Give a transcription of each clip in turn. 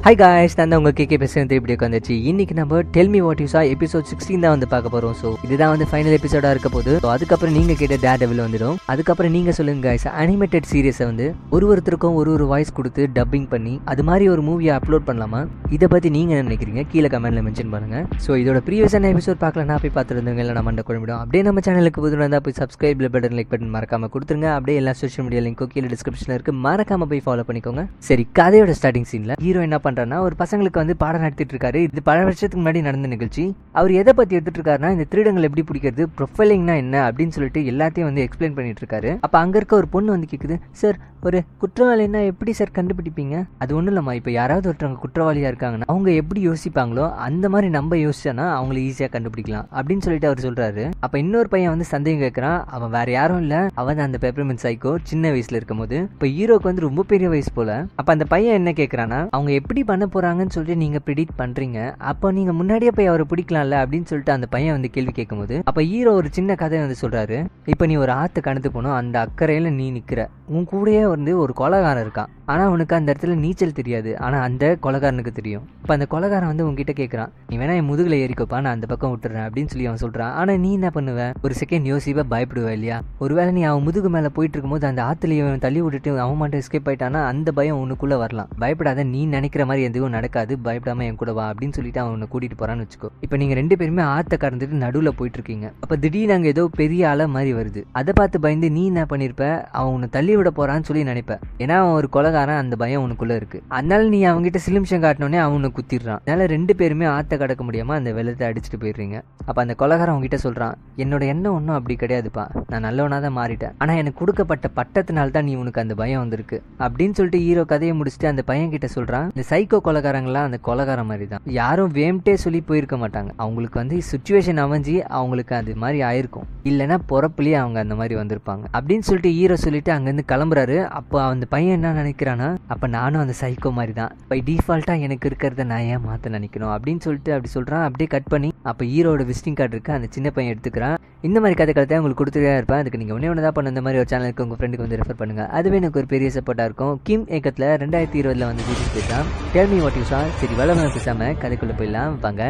Hi guys நான் தான் உங்கள் கேகே பேசுகிறேன் திருப்பி வந்துச்சு இன்னைக்கு நம்ம tell me what you saw episode sixteen தான் வந்து பார்க்க போகிறோம் ஸோ இதுதான் வந்து ஃபைனல் எபிசோடாக இருக்க போது ஸோ அதுக்கப்புறம் நீங்கள் கேட்ட டே டெவில் வந்துடும் அதுக்கப்புறம் நீங்கள் சொல்லுங்க காய்ஸ் அனிமேட்டட் சீரியஸை வந்து ஒரு ஒருத்தருக்கும் ஒரு ஒரு வாய்ஸ் கொடுத்து டப்பிங் பண்ணி அது மாதிரி ஒரு மூவியை அப்லோட் பண்ணலாமா இதை பற்றி நீங்கள் என்ன நினைக்கிறீங்க கீழே கமெண்ட்டில் மென்ஷன் பண்ணுங்கள் ஸோ இதோட ப்ரீவியஸான எபிசோட் பார்க்கலன்னா போய் பார்த்துருந்தவங்க இல்லை நம்ம குழம்பிடும் அப்படியே நம்ம சேனலுக்கு புது வந்தால் போய் சப்ஸ்கிரைப் பட்டன் லைக் பட்டன் மறக்காம கொடுத்துருங்க அப்படியே எல்லா சோஷியல் மீடியா லிங்க்கும் கீழே டிஸ்கிரிப்ஷனில் இருக்கு மறக்காம போய் ஃபாலோ பண்ணிக்கோங்க சரி கதையோட ஸ்டார்டிங் சீனில் ஹீரோ என்ன பண்ணுறான்னா ஒரு பசங்களுக்கு வந்து பாடம் நடத்திட்டு இருக்காரு இது பல வருஷத்துக்கு முன்னாடி நடந்த நிகழ்ச்சி அவர் எதை பற்றி எடுத்துட்டு இருக்காருன்னா இந்த திருடங்கள் எப்படி பிடிக்கிறது ப்ரொஃபைலிங்னா என்ன அப்படின்னு சொல்லிட்டு எல்லாத்தையும் வந்து எக்ஸ்பிளைன் பண்ணிட்டு இருக்காரு அப்போ அங்கே இருக்க ஒரு பொண்ணு வந்து கேட்குது சார் ஒரு குற்றவாளின்னா எப்படி சார் கண்டுபிடிப்பீங்க அது ஒன்றும் இல்லைம்மா இப்போ யாராவது ஒருத்தவங்க குற்றவாளியாக இருக்காங்கன்னா அவங்க எப்படி யோசிப்பாங்களோ அந்த மாதிரி நம்ம யோசிச்சோன்னா அவங்கள ஈஸியாக கண்டுபிடிக்கலாம் அப்படின்னு சொல்லிட்டு அவர் சொல்கிறாரு அப்போ இன்னொரு பையன் வந்து சந்தேகம் கேட்குறான் அவன் வேற யாரும் இல்லை அவன் தான் அந்த பெப்பர்மெண்ட் சைக்கோ சின்ன வயசில் இருக்கும்போது இப்போ ஹீரோக்கு வந்து ரொம்ப பெரிய வயசு போல அப்போ அந்த பையன் என்ன கேட்குறான்னா அவங்க எப்படி பண்ண போகிறாங்கன்னு சொல்லிட்டு நீங்கள் ப்ரிடிக்ட் பண்ணுறீங்க அப்போ நீங்கள் முன்னாடியே போய் அவரை பிடிக்கலாம்ல அப்படின்னு சொல்லிட்டு அந்த பையன் வந்து கேள்வி கேட்கும்போது அப்போ ஹீரோ ஒரு சின்ன கதை வந்து சொல்கிறாரு இப்போ நீ ஒரு ஆற்று கடந்து போனோம் அந்த அக்கறையில் நீ நிற்கிற உன் கூடயே வந்து ஒரு கொலகாரன் இருக்கான் ஆனால் அவனுக்கு அந்த இடத்துல நீச்சல் தெரியாது ஆனால் அந்த கொலகாரனுக்கு தெரியும் இப்போ அந்த கொலகாரன் வந்து உங்ககிட்ட கேட்குறான் நீ வேணா என் முதுகில் ஏறிக்கோப்பா நான் அந்த பக்கம் விட்டுறேன் அப்படின்னு சொல்லி அவன் சொல்கிறான் ஆனால் நீ என்ன பண்ணுவ ஒரு செகண்ட் யோசிப்ப பயப்படுவ இல்லையா ஒருவேளை நீ அவன் முதுகு மேலே போயிட்டு இருக்கும்போது அந்த ஆற்றுலையும் அவன் தள்ளி விட்டுட்டு அவன் மட்டும் எஸ்கேப் ஆயிட்டானா அந்த பயம் உனக்குள்ளே வரலாம் பயப்படாத நீ நினைக்கிற மாதிரி எதுவும் நடக்காது பயப்படாம என் கூட வா அப்படின்னு சொல்லிட்டு அவன் உன்னை கூட்டிட்டு போறான்னு வச்சுக்கோ இப்போ நீங்க ரெண்டு பேருமே ஆத்த கடந்துட்டு நடுவில் போயிட்டு இருக்கீங்க அப்போ திடீர்னு அங்கே ஏதோ பெரிய அலை மாதிரி வருது அதை பார்த்து பயந்து நீ என்ன பண்ணிருப்ப அவன் உன்னை தள்ளி விட போறான்னு சொல்லி நினைப்ப ஏன்னா அவன் ஒரு கொலகாரன் அந்த பயம் உனக்குள்ள இருக்கு அதனால நீ அவங்ககிட்ட சிலிம்ஷம் காட்டினோடனே அவன் உன்னை குத்திடுறான் அதனால ரெண்டு பேருமே ஆத்த கடக்க முடியாம அந்த வெள்ளத்தை அடிச்சுட்டு போயிடுறீங்க அப்போ அந்த கொலகாரன் அவங்ககிட்ட சொல்றான் என்னோட எண்ணம் ஒன்றும் அப்படி கிடையாதுப்பா நான் நல்லவனா தான் மாறிட்டேன் ஆனால் எனக்கு கொடுக்கப்பட்ட பட்டத்தினால தான் நீ உனக்கு அந்த பயம் வந்திருக்கு அப்படின்னு சொல்லிட்டு ஹீரோ கதையை முடிச்சுட்டு அந்த பையன் கிட்ட சொல்றான் இந்த சைக்கோ கொலகாரங்களாம் அந்த கொலகாரம் மாதிரி தான் யாரும் வேம்ட்டே சொல்லி போயிருக்க மாட்டாங்க அவங்களுக்கு வந்து சுச்சுவேஷன் அமைஞ்சு அவங்களுக்கு அது மாதிரி ஆயிருக்கும் இல்லைன்னா பிறப்புலயே அவங்க அந்த மாதிரி வந்திருப்பாங்க அப்படின்னு சொல்லிட்டு ஹீரோ சொல்லிட்டு அங்கேருந்து கிளம்புறாரு அப்போ அந்த பையன் என்ன நினைக்கிறான்னா அப்போ நானும் அந்த சைக்கோ மாதிரி தான் பை டிஃபால்ட்டாக எனக்கு இருக்கிறத நான் ஏன் மாற்ற நினைக்கணும் அப்படின்னு சொல்லிட்டு அப்படி சொல்கிறான் அப்படியே கட் பண்ணி அப்போ ஹீரோட விசிட்டிங் கார்டு இருக்கு அந்த சின்ன பையன் எடுத்துக்கிறான் இந்த மாதிரி கதை கதை உங்களுக்கு கொடுத்துட்டே இருப்பேன் அதுக்கு நீங்கள் ஒன்றே ஒன்று தான் பண்ண இந்த மாதிரி ஒரு சேனலுக்கு உங்கள் ஃப்ரெண்டுக்கு வந்து ரெஃபர் பண்ணுங்க அதுவே எனக்கு ஒரு பெரிய சப்போர்ட்டாக இருக்கும் கிம் ஏக்கத்தில் ரெண்டாயிரத்தி இருபதில் வந்து சீரிஸ் போயிட்டான் டெல் மீ வாட் யூ சா சரி வளர்ந்து பேசாமல் கதைக்குள்ளே போயிடலாம் வாங்க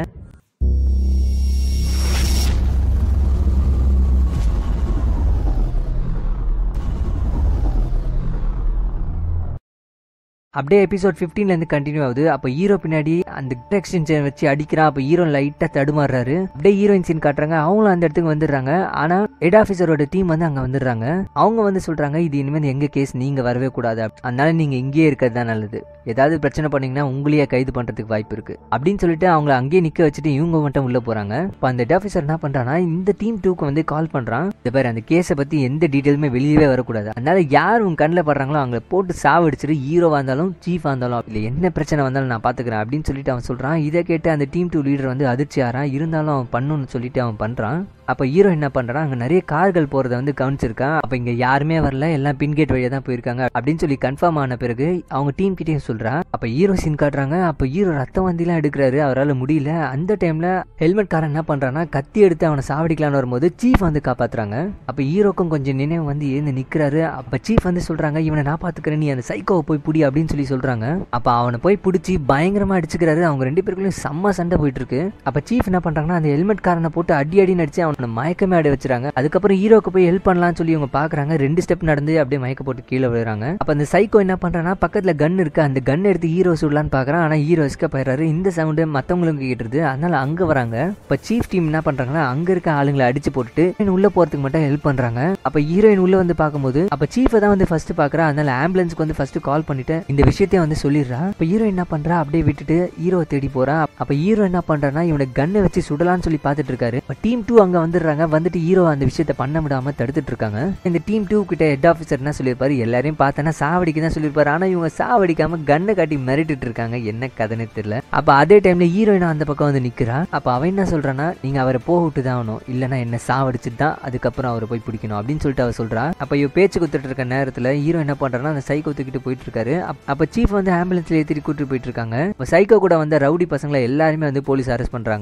அப்படியே எபிசோட் ஃபிஃப்டீன்லேருந்து கண்டினியூ ஆகுது அப்போ ஹீரோ பின்னாடி அந்த எக்ஸ்டென்ஷன் வச்சு அடிக்கிறான் அப்போ ஹீரோ லைட்டாக தடுமாறுறாரு அப்படியே ஹீரோயின் சீன் காட்டுறாங்க அவங்களும் அந்த இடத்துக்கு வந்துடுறாங்க ஆனால் ஹெட் ஆஃபீஸரோட டீம் வந்து அங்கே வந்துடுறாங்க அவங்க வந்து சொல்கிறாங்க இது இனிமேல் எங்கள் கேஸ் நீங்கள் வரவே கூடாது அதனால நீங்கள் இங்கேயே இருக்கிறது தான் நல்லது ஏதாவது பிரச்சனை பண்ணீங்கன்னா உங்களையே கைது பண்ணுறதுக்கு வாய்ப்பு இருக்குது அப்படின்னு சொல்லிட்டு அவங்கள அங்கேயே நிற்க வச்சுட்டு இவங்க மட்டும் உள்ளே போகிறாங்க இப்போ அந்த ஹெட் ஆஃபீஸர் என்ன பண்ணுறான்னா இந்த டீம் டூக்கு வந்து கால் பண்ணுறான் இந்த பேர் அந்த கேஸை பற்றி எந்த டீட்டெயிலுமே வெளியவே வரக்கூடாது அதனால யார் உங்க கண்ணில் படுறாங்களோ அவங்கள போட்டு சாவடிச்சிட்டு ஹீரோவாக இருந்தாலும் இருந்தாலும் சீஃபாக இருந்தாலும் இல்லை என்ன பிரச்சனை வந்தாலும் நான் பார்த்துக்கிறேன் அப்படின்னு சொல்லிட்டு அவன் சொல்கிறான் இதை கேட்டு அந்த டீம் டூ லீடர் வந்து அதிர்ச்சி ஆறான் இருந்தாலும் அவன் பண்ணுன்னு சொல்லிட்டு அவன் பண்ணுறான் அப்போ ஹீரோ என்ன பண்ணுறான் அங்கே நிறைய கார்கள் போகிறத வந்து கவனிச்சிருக்கான் அப்போ இங்கே யாருமே வரல எல்லாம் பின்கேட் வழியாக தான் போயிருக்காங்க அப்படின்னு சொல்லி கன்ஃபார்ம் ஆன பிறகு அவங்க டீம் கிட்டேயும் சொல்கிறான் அப்போ ஹீரோ சீன் காட்டுறாங்க அப்போ ஹீரோ ரத்தம் வந்திலாம் எடுக்கிறாரு அவரால் முடியல அந்த டைமில் ஹெல்மெட் காரன் என்ன பண்ணுறான்னா கத்தி எடுத்து அவனை சாவடிக்கலான்னு வரும்போது சீஃப் வந்து காப்பாற்றுறாங்க அப்போ ஹீரோக்கும் கொஞ்சம் நினைவு வந்து எழுந்து நிற்கிறாரு அப்போ சீஃப் வந்து சொல்கிறாங்க இவனை நான் பார்த்துக்கிறேன் நீ அந்த சைக்கோவை போய் பிடி அப்படின்னு சொல்லி சொல்கிறாங்க அப்போ அவனை போய் பிடிச்சி பயங்கரமாக அடிச்சுக்கிறாரு அவங்க ரெண்டு பேருக்குள்ளேயும் செம்ம சண்டை போயிட்டு இருக்கு அப்போ சீஃப் என்ன பண்ணுறாங்கன்னா அந்த ஹெல்மெட் காரனை போட்டு அடி அடின்னு அடிச்சு அவனை மயக்கமே அடி வச்சுறாங்க அதுக்கப்புறம் ஹீரோக்கு போய் ஹெல்ப் பண்ணலாம்னு சொல்லி இவங்க பாக்குறாங்க ரெண்டு ஸ்டெப் நடந்து அப்படியே மயக்க போட்டு கீழே விழுறாங்க அப்ப அந்த சைக்கோ என்ன பண்றான்னா பக்கத்துல கன் இருக்கு அந்த கன் எடுத்து ஹீரோ சுடலான்னு பாக்குறான் ஆனா ஹீரோ எஸ்கேப் ஆயிடுறாரு இந்த சவுண்டு மத்தவங்களுக்கு கேட்டுருது அதனால அங்க வராங்க இப்ப சீஃப் டீம் என்ன பண்றாங்கன்னா அங்க இருக்க ஆளுங்களை அடிச்சு போட்டுட்டு உள்ள போறதுக்கு மட்டும் ஹெல்ப் பண்றாங்க அப்ப ஹீரோயின் உள்ள வந்து பார்க்கும்போது அப்ப சீஃபை தான் வந்து ஃபர்ஸ்ட் பாக்குறா அதனால ஆம்புலன்ஸ்க்கு வந்து ஃபர்ஸ்ட் கால் பண்ணிட்டு இந்த விஷயத்தையும் வந்து சொல்லிடுறா இப்ப ஹீரோ என்ன பண்றா அப்படியே விட்டுட்டு ஹீரோ தேடி போறா அப்ப ஹீரோ என்ன பண்றான்னா இவனுக்கு கண்ணை வச்சு சுடலாம்னு சொல்லி பாத்துட்டு இருக்காரு டீம் டூ அங்க வந்துடுறாங்க வந்துட்டு ஹீரோ அந்த விஷயத்த பண்ண விடாம தடுத்துட்டு இருக்காங்க இந்த டீம் டூ கிட்ட ஹெட் ஆஃபீஸர் என்ன சொல்லியிருப்பாரு எல்லாரையும் பார்த்தனா சாவடிக்க தான் சொல்லியிருப்பாரு ஆனா இவங்க சாவடிக்காம கண்ணை காட்டி மிரட்டிட்டு இருக்காங்க என்ன கதைன்னு தெரியல அப்ப அதே டைம்ல ஹீரோயின் அந்த பக்கம் வந்து நிக்கிறா அப்ப அவன் என்ன சொல்றான்னா நீங்க அவரை போக விட்டு தான் ஆகணும் இல்லைன்னா என்ன சாவடிச்சுட்டு தான் அதுக்கப்புறம் அவரை போய் பிடிக்கணும் அப்படின்னு சொல்லிட்டு அவர் சொல்றா அப்ப இவ பேச்சு கொடுத்துட்டு இருக்க நேரத்துல ஹீரோ என்ன பண்றான்னா அந்த சைக்கோ தூக்கிட்டு போயிட்டு இருக்காரு அப்ப சீஃப் வந்து ஆம்புலன்ஸ்ல ஏற்றிட்டு கூட்டிட்டு போயிட்டு இருக்காங்க சைக்கோ கூட வந்த ரவுடி பசங்களை எல்லாருமே வந்து போலீஸ் அரெஸ்ட் பண்றாங்க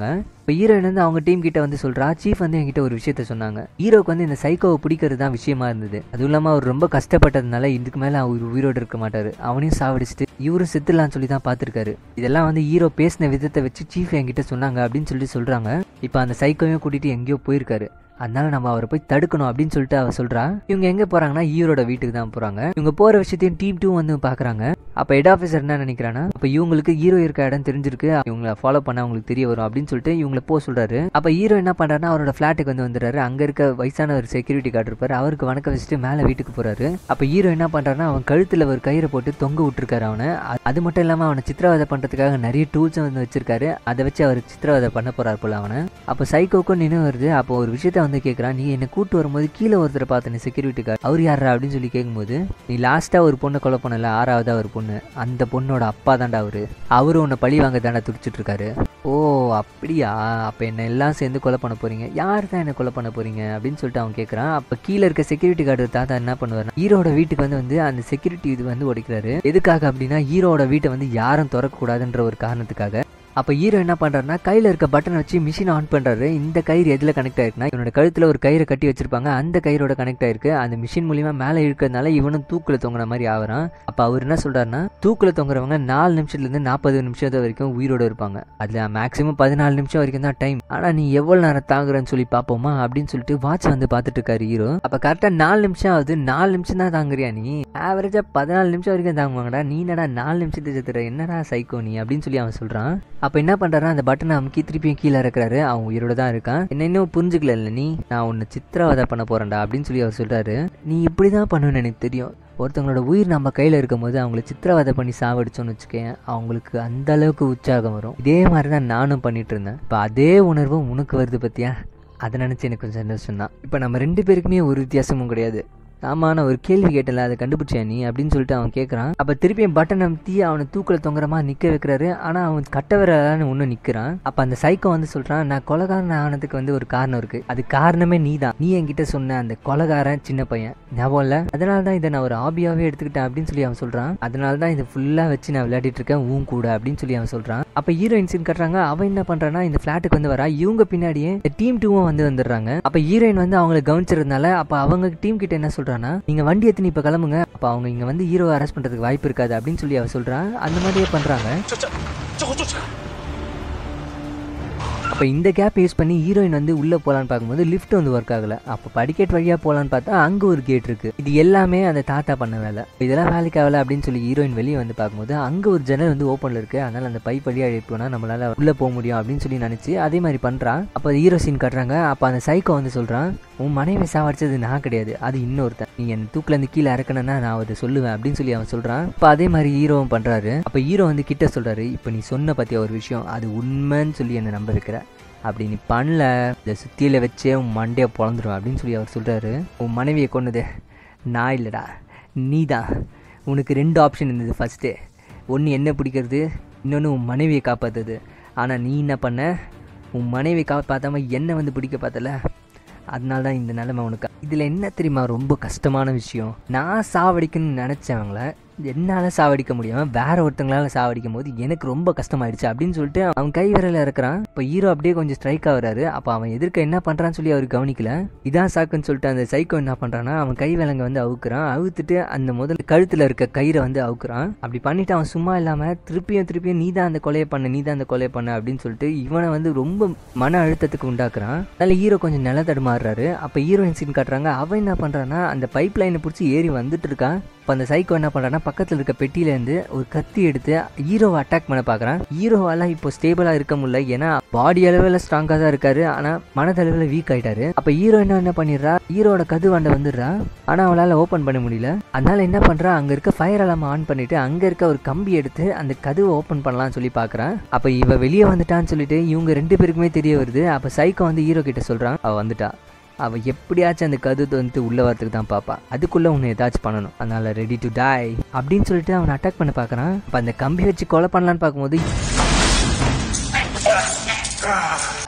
இப்போ ஹீரோயின் வந்து அவங்க டீம் கிட்ட வந்து சொல்றா சீஃப் வந்து என்கிட்ட ஒரு விஷயத்த சொன்னாங்க ஹீரோக்கு வந்து இந்த சைக்கோவை பிடிக்கிறது தான் விஷயமா இருந்தது அதுவும் இல்லாமல் அவர் ரொம்ப கஷ்டப்பட்டதுனால இதுக்கு மேலே அவர் உயிரோடு இருக்க மாட்டாரு அவனையும் சாவடிச்சிட்டு இவரும் செத்துலான்னு சொல்லி தான் பார்த்துருக்காரு இதெல்லாம் வந்து ஹீரோ பேசின விதத்தை வச்சு சீஃப் என்கிட்ட சொன்னாங்க அப்படின்னு சொல்லி சொல்றாங்க இப்போ அந்த சைக்கோவையும் கூட்டிட்டு எங்கேயோ போயிருக்காரு அதனால நம்ம அவரை போய் தடுக்கணும் அப்படின்னு சொல்லிட்டு அவ சொல்றா இவங்க எங்க போறாங்கன்னா ஹீரோட வீட்டுக்கு தான் போறாங்க இவங்க போற விஷயத்தையும் டீம் டூ வந்து பாக்குறாங்க அப்ப ஹெட் ஆஃபீஸர் என்ன நினைக்கிறானா அப்ப இவங்களுக்கு ஹீரோ இருக்க இடம் தெரிஞ்சிருக்கு இவங்களை ஃபாலோ பண்ண அவங்களுக்கு தெரிய வரும் அப்படின்னு சொல்லிட்டு இவங்களை போக சொல்றாரு அப்ப ஹீரோ என்ன பண்றாருன்னா அவரோட ஃபிளாட்டுக்கு வந்து வந்துடுறாரு அங்க இருக்க வயசான ஒரு செக்யூரிட்டி கார்டு இருப்பாரு அவருக்கு வணக்கம் வச்சுட்டு மேல வீட்டுக்கு போறாரு அப்ப ஹீரோ என்ன பண்றாருன்னா அவன் கழுத்துல ஒரு கயிறை போட்டு தொங்க விட்டுருக்காரு அவனை அ- அது மட்டும் இல்லாம அவனை சித்திரவதை பண்றதுக்காக நிறைய டூல்ஸும் வந்து வச்சிருக்காரு அதை வச்சு அவர் சித்திரவதை பண்ண போறாரு போல அவனை அப்போ சைக்கோக்கும் நினைவு வருது அப்போ ஒரு விஷயத்த வந்து கேட்குறான் நீ என்னை கூட்டு வரும்போது கீழே ஒருத்தரை பார்த்த நீ செக்யூரிட்டி கார்டு அவர் யாரா அப்படின்னு சொல்லி கேட்கும்போது நீ லாஸ்ட்டாக ஒரு பொண்ணை கொலை பண்ணல ஆறாவதா ஒரு பொண்ணு அந்த பொண்ணோட அப்பா தான்டா அவரு அவரும் உன்னை பழி வாங்க தாண்டா துடிச்சிட்டு இருக்காரு ஓ அப்படியா அப்போ என்ன எல்லாம் சேர்ந்து கொலை பண்ண போறீங்க யார் தான் என்ன கொலை பண்ண போறீங்க அப்படின்னு சொல்லிட்டு அவன் கேட்குறான் அப்போ கீழே இருக்க செக்யூரிட்டி கார்டு தாத்தா என்ன பண்ணுவார் ஹீரோட வீட்டுக்கு வந்து வந்து அந்த செக்யூரிட்டி இது வந்து உடைக்கிறாரு எதுக்காக அப்படின்னா ஹீரோட வீட்டை வந்து யாரும் திறக்கக்கூடாதுன்ற ஒரு காரணத்துக்காக அப்போ ஹீரோ என்ன பண்ணுறாருனா கையில் இருக்க பட்டனை வச்சு மிஷின் ஆன் பண்ணுறாரு இந்த கயிறு எதில் கனெக்ட் ஆயிருக்குன்னா இவனோட கழுத்தில் ஒரு கயிறை கட்டி வச்சிருப்பாங்க அந்த கயிறோட கனெக்ட் ஆயிருக்கு அந்த மிஷின் மூலியமா மேலே இழுக்கிறதுனால இவனும் தூக்கில் தொங்குற மாதிரி ஆகுறான் அப்போ அவர் என்ன சொல்றாருன்னா தூக்கில் தொங்குறவங்க நாலு நிமிஷத்துலேருந்து நாற்பது நிமிஷம் வரைக்கும் உயிரோட இருப்பாங்க அதில் மேக்ஸிமம் பதினாலு நிமிஷம் வரைக்கும் தான் டைம் ஆனால் நீ எவ்வளோ நேரம் தாங்குறன்னு சொல்லி பார்ப்போமா அப்படின்னு சொல்லிட்டு வாட்ச் வந்து பார்த்துட்டு இருக்காரு ஹீரோ அப்போ கரெக்டாக நாலு நிமிஷம் ஆகுது நாலு நிமிஷம் தான் தாங்குறியா நீ ஆவரேஜாக பதினாலு நிமிஷம் வரைக்கும் தாங்குவாங்கடா நீ என்னடா நாலு நிமிஷத்துக்கு செத்துற என்னடா சைக்கோ நீ அப்படின்னு சொல்லி அவன் சொல்கிறான் அப்போ என்ன பண்ணுறாருன்னா அந்த பட்டனை அமுக்கி திருப்பியும் கீழே இறக்குறாரு அவன் உயிரோட தான் இருக்கான் என்ன இன்னும் புரிஞ்சுக்கல இல்லை நீ நான் உன்னை சித்திரவதை பண்ண போறேன்டா அப்படின்னு சொல்லி அவர் சொல்கிறாரு நீ இப்படி தான் பண்ணுவேன்னு எனக்கு தெரியும் ஒருத்தவங்களோட உயிர் நம்ம கையில் இருக்கும்போது அவங்கள சித்திரவதை பண்ணி சாவடிச்சோன்னு வச்சுக்கேன் அவங்களுக்கு அந்த அளவுக்கு உற்சாகம் வரும் இதே மாதிரி தான் நானும் பண்ணிட்டு இருந்தேன் இப்போ அதே உணர்வும் உனக்கு வருது பத்தியா அதை நினச்சி எனக்கு கொஞ்சம் சந்தோஷம் தான் இப்போ நம்ம ரெண்டு பேருக்குமே ஒரு வித்தியாசமும் கிடையாது ஆமா நான் ஒரு கேள்வி கேட்டல அதை கண்டுபிடிச்சியா நீ அப்படின்னு சொல்லிட்டு அவன் கேட்குறான் அப்போ திருப்பியும் பட்டன் அமுத்தி அவனை தூக்கில் தொங்குறமா நிற்க வைக்கிறாரு ஆனால் அவன் கட்டவரான்னு ஒன்றும் நிற்கிறான் அப்போ அந்த சைக்கோ வந்து சொல்கிறான் நான் கொலகாரன் ஆனதுக்கு வந்து ஒரு காரணம் இருக்குது அது காரணமே நீ தான் நீ என்கிட்ட சொன்ன அந்த கொலகாரன் சின்ன பையன் ஞாபகம் இல்லை அதனால தான் இதை நான் ஒரு ஹாபியாகவே எடுத்துக்கிட்டேன் அப்படின்னு சொல்லி அவன் சொல்கிறான் அதனால தான் இதை ஃபுல்லாக வச்சு நான் விளையாடிட்டு இருக்கேன் உன் கூட அப்படின்னு சொல்லி அவன் சொல்கிறான் அப்போ ஹீரோயின் சீன் கட்டுறாங்க அவன் என்ன பண்ணுறான்னா இந்த ஃப்ளாட்டுக்கு வந்து வரா இவங்க பின்னாடியே இந்த டீம் டூவும் வந்து வந்துடுறாங்க அப்போ ஹீரோயின் வந்து அவங்களை கவனிச்சிருந்தனால அப்போ அவங்க டீம் கிட்ட என்ன சொல்றான்னா நீங்க வண்டி எடுத்து இப்போ கிளம்புங்க அப்போ அவங்க இங்க வந்து ஹீரோவை அரெஸ்ட் பண்றதுக்கு வாய்ப்பு இருக்காது அப்படின்னு சொல்லி அவ சொல்றான் அந்த மாதிரியே பண்றாங்க 这这这给我坐起来！ அப்போ இந்த கேப் யூஸ் பண்ணி ஹீரோயின் வந்து உள்ளே போகலான்னு பார்க்கும்போது லிஃப்ட் வந்து ஒர்க் ஆகலை அப்போ படிக்கட் வழியாக போகலான்னு பார்த்தா அங்கே ஒரு கேட் இருக்குது இது எல்லாமே அந்த தாத்தா பண்ண வேலை இதெல்லாம் வேலைக்கு ஆகலை அப்படின்னு சொல்லி ஹீரோயின் வெளியே வந்து பார்க்கும்போது அங்கே ஒரு ஜன்னல் வந்து ஓப்பனில் இருக்குது அதனால் அந்த பைப் வழியாக எழுப்பினா நம்மளால் உள்ளே போக முடியும் அப்படின்னு சொல்லி நினச்சி அதே மாதிரி பண்ணுறான் அப்போ ஹீரோ சீன் காட்டுறாங்க அப்போ அந்த சைக்கோ வந்து சொல்கிறான் உன் மனைவி சாவடிச்சது நான் கிடையாது அது இன்னொருத்தன் நீ என் தூக்கில் இருந்து கீழே இறக்கணும்னா நான் அதை சொல்லுவேன் அப்படின்னு சொல்லி அவன் சொல்கிறான் இப்போ அதே மாதிரி ஹீரோவும் பண்ணுறாரு அப்போ ஹீரோ வந்து கிட்ட சொல்கிறாரு இப்போ நீ சொன்ன பற்றிய ஒரு விஷயம் அது உண்மைன்னு சொல்லி என்னை நம்ப வைக்கிற அப்படி நீ பண்ணல இந்த சுத்தியில வச்சே உன் மண்டையை பொழந்துடும் அப்படின்னு சொல்லி அவர் சொல்கிறாரு உன் மனைவியை கொன்னது நான் இல்லைடா நீ தான் உனக்கு ரெண்டு ஆப்ஷன் இருந்தது ஃபஸ்ட்டு ஒன்று என்ன பிடிக்கிறது இன்னொன்று உன் மனைவியை காப்பாற்றுது ஆனால் நீ என்ன பண்ண உன் மனைவியை காப்பாற்றாம என்ன வந்து பிடிக்க பார்த்தல அதனால தான் இந்த நிலைமை உனக்கு இதில் என்ன தெரியுமா ரொம்ப கஷ்டமான விஷயம் நான் சாவடிக்கணும்னு நினச்சவங்கள என்னால் சாவடிக்க முடியாமல் வேற ஒருத்தங்களால சாவடிக்கும் போது எனக்கு ரொம்ப கஷ்டமாயிடுச்சு அப்படின்னு சொல்லிட்டு அவன் கை விரல இருக்கிறான் இப்போ ஹீரோ அப்படியே கொஞ்சம் ஸ்ட்ரைக் ஆகுறாரு அப்போ அவன் எதிர்க்க என்ன பண்ணுறான்னு சொல்லி அவர் கவனிக்கல இதான் சாக்குன்னு சொல்லிட்டு அந்த சைக்கோ என்ன பண்ணுறான்னா அவன் கை விலங்க வந்து அவுக்குறான் அவுத்துட்டு அந்த முதல் கழுத்தில் இருக்க கயிறை வந்து அவுக்குறான் அப்படி பண்ணிட்டு அவன் சும்மா இல்லாமல் திருப்பியும் திருப்பியும் நீ தான் அந்த கொலையை பண்ண நீ தான் அந்த கொலையை பண்ண அப்படின்னு சொல்லிட்டு இவனை வந்து ரொம்ப மன அழுத்தத்துக்கு உண்டாக்குறான் அதனால ஹீரோ கொஞ்சம் நில தடுமாறுறாரு அப்போ ஹீரோயின் சீன் காட்டுறாங்க அவன் என்ன பண்ணுறான்னா அந்த பைப் லைனை பிடிச்சி ஏறி வந்துட்டு இருக்கான் இப்போ அந்த சைக்கோ என்ன பண்ணுறான்னா பக்கத்தில் இருக்க பெட்டியிலேருந்து ஒரு கத்தி எடுத்து ஹீரோவை அட்டாக் பண்ண பார்க்குறான் ஹீரோவால் இப்போ ஸ்டேபிளாக இருக்க முடியல ஏன்னா பாடி அளவில் ஸ்ட்ராங்காக தான் இருக்காரு ஆனால் மனதளவில் வீக் ஆயிட்டாரு அப்போ ஹீரோ என்ன என்ன பண்ணிடுறா ஹீரோட கதுவாண்ட வந்துடுறா ஆனால் அவளால் ஓப்பன் பண்ண முடியல அதனால என்ன பண்ணுறா அங்கே இருக்க ஃபயர் அலாம் ஆன் பண்ணிட்டு அங்கே இருக்க ஒரு கம்பி எடுத்து அந்த கதவை ஓப்பன் பண்ணலாம்னு சொல்லி பார்க்குறான் அப்போ இவ வெளியே வந்துட்டான்னு சொல்லிட்டு இவங்க ரெண்டு பேருக்குமே தெரிய வருது அப்போ சைக்கோ வந்து ஹீரோ கிட்ட சொல்கிறான் அவள் வந்துட்டா அவள் எப்படியாச்சும் அந்த கது வந்து உள்ள வரதுக்கு தான் பார்ப்பா அதுக்குள்ளே உன்னை ஏதாச்சும் பண்ணணும் அதனால ரெடி டு டை அப்படின்னு சொல்லிட்டு அவனை அட்டாக் பண்ண பார்க்குறான் அப்போ அந்த கம்பி வச்சு கொலை பண்ணலான்னு பார்க்கும்போது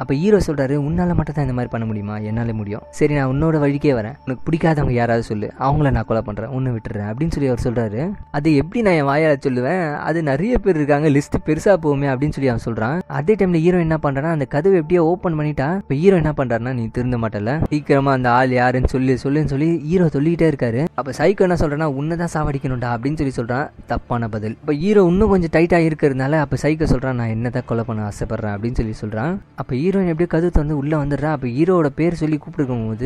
அப்போ ஹீரோ சொல்றாரு உன்னால மட்டும் தான் இந்த மாதிரி பண்ண முடியுமா என்னால முடியும் சரி நான் உன்னோட வழிக்கே வரேன் உனக்கு பிடிக்காதவங்க யாராவது சொல்லு அவங்கள நான் கொலை பண்றேன் உன்னை விட்டுறேன் அப்படின்னு சொல்லி அவர் சொல்றாரு அது எப்படி நான் என் வாயால சொல்லுவேன் அது நிறைய பேர் இருக்காங்க லிஸ்ட் பெருசா போகுமே அப்படின்னு சொல்லி அவன் சொல்றான் அதே டைம்ல ஹீரோ என்ன பண்றான்னா அந்த கதவை எப்படியோ ஓப்பன் பண்ணிட்டா இப்போ ஹீரோ என்ன பண்றாருன்னா நீ திருந்த மாட்டல சீக்கிரமா அந்த ஆள் யாருன்னு சொல்லி சொல்லுன்னு சொல்லி ஹீரோ சொல்லிக்கிட்டே இருக்காரு அப்ப சைக்கோ என்ன சொல்றேன்னா உன்னை தான் சாவடிக்கணும்டா அப்படின்னு சொல்லி சொல்றான் தப்பான பதில் இப்போ ஹீரோ இன்னும் கொஞ்சம் டைட்டா இருக்கிறதுனால அப்ப சைக்கோ சொல்றான் நான் என்னதான் கொலை பண்ண ஆசைப்படுறேன் அப்படின்னு சொல்லி சொல்றான் அப்ப ஹீரோயின் எப்படியோ கதவு திறந்து உள்ள வந்துடுறா அப்ப ஹீரோவோட பேர் சொல்லி கூப்பிட்டுருக்கும் போது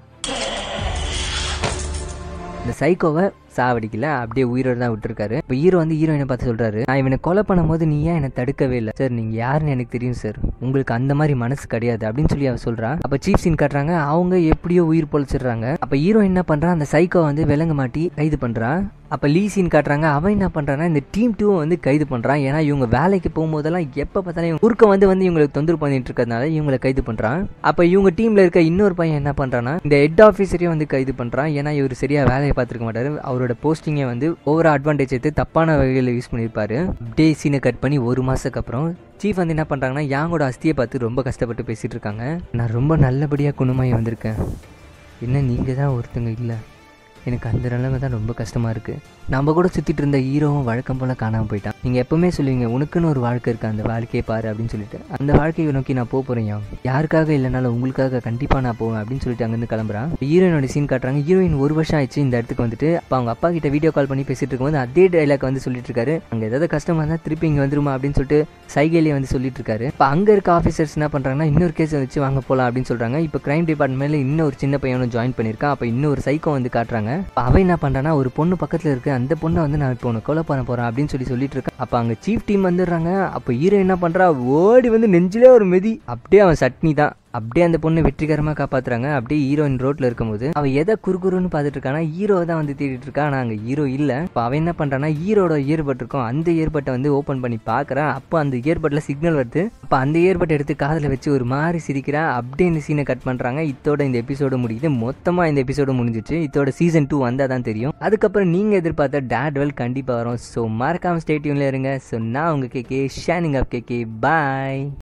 இந்த சைக்கோவை சாவடிக்கல அப்படியே உயிரோட தான் விட்டுருக்காரு இப்போ ஹீரோ வந்து ஹீரோயினை பார்த்து சொல்றாரு நான் இவனை கொலை பண்ணும்போது நீ ஏன் என்னை தடுக்கவே இல்லை சார் நீங்க யாருன்னு எனக்கு தெரியும் சார் உங்களுக்கு அந்த மாதிரி மனசு கிடையாது அப்படின்னு சொல்லி அவ சொல்றா அப்ப சீஃப் சீன் காட்டுறாங்க அவங்க எப்படியோ உயிர் பொழைச்சிடுறாங்க அப்ப ஹீரோ என்ன பண்றான் அந்த சைக்கோ வந்து விலங்கு மாட்டி கைது பண்றான் அப்ப லீ சீன் காட்டுறாங்க அவன் என்ன பண்றான்னா இந்த டீம் டூ வந்து கைது பண்றான் ஏன்னா இவங்க வேலைக்கு போகும்போதெல்லாம் எப்ப பார்த்தாலும் குறுக்க வந்து வந்து இவங்களுக்கு தொந்தரவு பண்ணிட்டு இருக்கிறதுனால இவங்களை கைது பண்றான் அப்ப இவங்க டீம்ல இருக்க இன்னொரு பையன் என்ன பண்றான்னா இந்த ஹெட் ஆஃபீஸரையும் வந்து கைது பண்றான் ஏன்னா இவர் சரியா வேலையை பார்த்துருக்க மாட்டாரு அவரோட போஸ்டிங்கை வந்து ஓவரா அட்வான்டேஜ் எடுத்து தப்பான வகையில் யூஸ் பண்ணியிருப்பாரு அப்படியே சீனை கட் பண்ணி ஒரு மாசத்துக்கு அப்புறம் சீஃப் வந்து என்ன பண்றாங்கன்னா யாங்கோட அஸ்தியை பார்த்து ரொம்ப கஷ்டப்பட்டு பேசிட்டு இருக்காங்க நான் ரொம்ப நல்லபடியா குணமாயி வந்திருக்கேன் என்ன நீங்க தான் ஒருத்தங்க இல்லை எனக்கு அந்த நிலைமை தான் ரொம்ப கஷ்டமா இருக்கு நம்ம கூட சுத்திட்டு இருந்த ஹீரோவும் வழக்கம் போல காணாம போயிட்டான் நீங்க எப்பவுமே சொல்லுவீங்க உனக்குன்னு ஒரு வாழ்க்கை இருக்கு அந்த வாழ்க்கையை பாரு அப்படின்னு சொல்லிட்டு அந்த வாழ்க்கையை நோக்கி நான் போக போறேன் யாம். யாருக்காக இல்லைனாலும் உங்களுக்காக கண்டிப்பா நான் போவேன் அப்படின்னு சொல்லிட்டு அங்கிருந்து கிளம்புறான் ஹீரோயினோட சீன் காட்டுறாங்க ஹீரோயின் ஒரு வருஷம் ஆயிடுச்சு இந்த இடத்துக்கு வந்துட்டு அப்ப அவங்க அப்பா கிட்ட வீடியோ கால் பண்ணி பேசிட்டு இருக்கும்போது அதே டைலாக் வந்து சொல்லிட்டு இருக்காரு அங்க ஏதாவது கஷ்டமா இருந்தா திருப்பி இங்க வந்துருமா அப்படின்னு சொல்லிட்டு சைகையிலே வந்து சொல்லிட்டு இருக்காரு இப்போ அங்க இருக்க ஆஃபீஸர்ஸ் என்ன பண்றாங்கன்னா இன்னொரு கேஸ் வச்சு வாங்க போலாம் அப்படின்னு சொல்றாங்க இப்போ கிரைம் டிபார்ட்மெண்ட்ல இன்னொரு சின்ன பையனும் ஜாயின் பண்ணியிருக்கான் அப்போ இன்னொரு சைக்கோ வந்து காட்டுறாங்க அப்ப அவன் என்ன பண்றான்னா ஒரு பொண்ணு பக்கத்துல இருக்கு அந்த பொண்ணை வந்து நான் இப்போ உனக்கு கொலை பண்ண போறேன் அப்படின்னு சொல்லி சொல்லிட்டு இருக்கேன் அப்போ அங்க சீஃப் டீம் வந்துடுறாங்க அப்போ ஹீரோ என்ன பண்றா ஓடி வந்து நெஞ்சிலே ஒரு மெதி அப்படியே அவன் சட்னி தான் அப்படியே அந்த பொண்ணு வெற்றிகரமா காப்பாத்துறாங்க அப்படியே ஹீரோயின் ரோட்ல இருக்கும்போது அவ எதை குறுகுறுன்னு பார்த்துட்டு இருக்கானா ஹீரோ தான் வந்து தேடிட்டு இருக்கா ஆனா அங்க ஹீரோ இல்ல இப்போ அவன் என்ன பண்றானா ஹீரோட இயர்பட் இருக்கும் அந்த இயர்பட்டை வந்து ஓபன் பண்ணி பாக்குறான் அப்போ அந்த இயர்பட்ல சிக்னல் வருது அப்போ அந்த இயர்பட்டை எடுத்து காதுல வச்சு ஒரு மாதிரி சிரிக்கிறா அப்படியே இந்த சீனை கட் பண்றாங்க இத்தோட இந்த எபிசோடு முடியுது மொத்தமா இந்த எபிசோடு முடிஞ்சிச்சு இதோட சீசன் டூ வந்தா தான் தெரியும் அதுக்கப்புறம் நீங்க எதிர்பார்த்த டேட்வெல் கண்டிப்பா வரும் ஸோ மறக்காம ஸ்டேட்யூன்ல இருங்க ஸோ நான் உங்க கேகே ஷேனிங் அப் கேகே பாய்